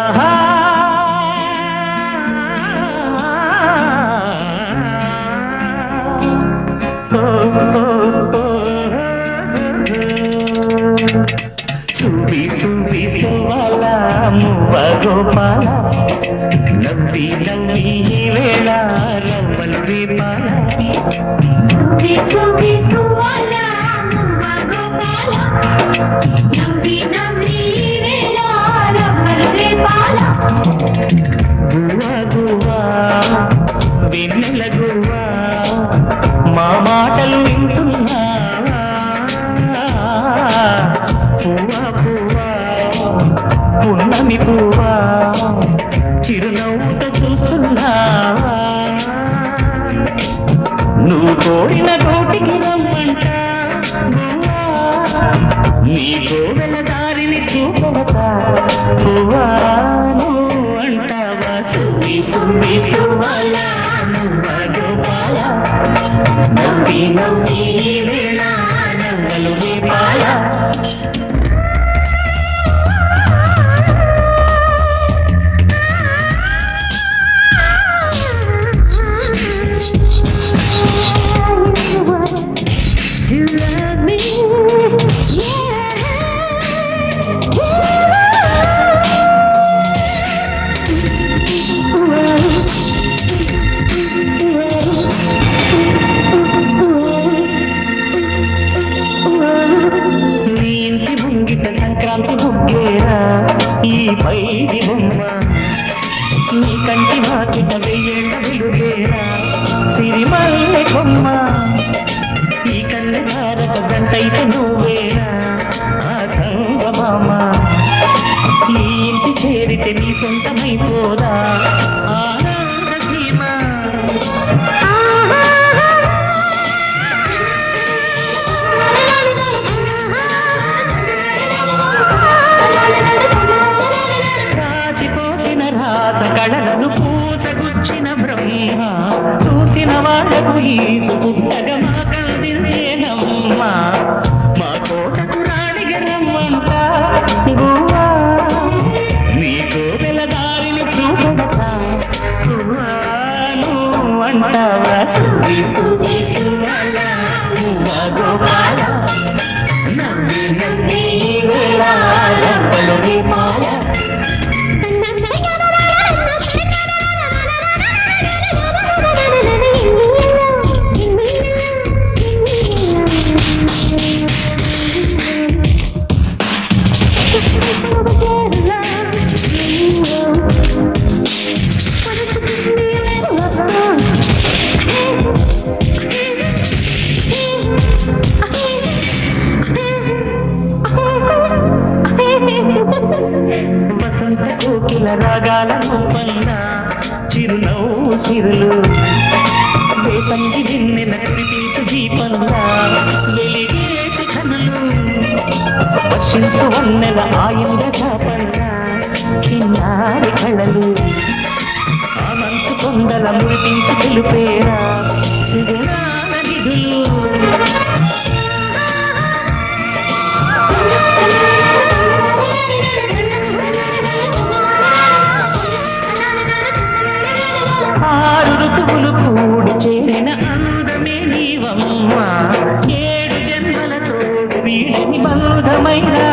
సువి సువి సువల మువ్వ గోపాల నవ్వి నవ్వి ఈ వేళ రవ్వలు దీపాల సువి సువి సువల మువ్వ గోపాల నవ్వి నవ్వి వేళ రవ్వలు రేపాల గువ్వ గువ్వ వెన్నెల గువ్వ మా మాటలు వింటున్నావా పువ్వ పువ్వ పున్నమి పువ్వ చిరునవ్వుతో చూస్తున్నావా నువ్వు కోరిన కోటికి రమ్మంట గువ్వా. నీ కోవెల దారిని చూపవతా పువ్వా నువ్వు అంటావా సువి సువి సువ్వాల నువ్వ గోపాల నవ్వి నవ్వి ఈ వేళ నవ్వలు దీపాల You love me, నీ ఇంటి ముంగిట సంక్రాంతి ముగ్గేరా ఈ పైడి బొమ్మ నీ కంటి మాకిట వెయ్యేళ్ళ వెలుగేరా సిరిమల్లె కొమ్మ ఈ కన్నె భారత జంటైతే నువ్వేరా ఆ సంగమామ ఈ ఇంటి చేరితే నీ సొంతమైపోదా ఆనంద సీమ రాసిపోసిన రాస కళలను పూసగుచ్చిన బ్రహ్మ చూసిన వాళ్లకు ఈసు పుట్టగా మా కందిలేనమ్మ మా కోటకు రాణిగా రమ్మంట గువ్వా నీ కోవెల దారిని చూపడతా గువ్వా నువ్వు అంటావా సువి సువి సువల నువ్వా గోపాల నవ్వి నవ్వి ఈ వేళ రవ్వలు నీ మాయ వసంత కోకిల రాగాల పంద చిరునవ్వు సిరులు వేసంగి వెన్నెల కురిపించు దీపంలా వెలిగేటి కనులు వర్షించు వన్నెల ఆయుధ చాపంలా చిన్నారి కళలు ఆ మనసు కొండల మురిపించి తెలుపేరా సుజనాల నిధులు ఆరు ఋతువులు కూడి చేరిన అందమే నీవమ్మ ఏడు జన్మలతో వీడిని బంధమైన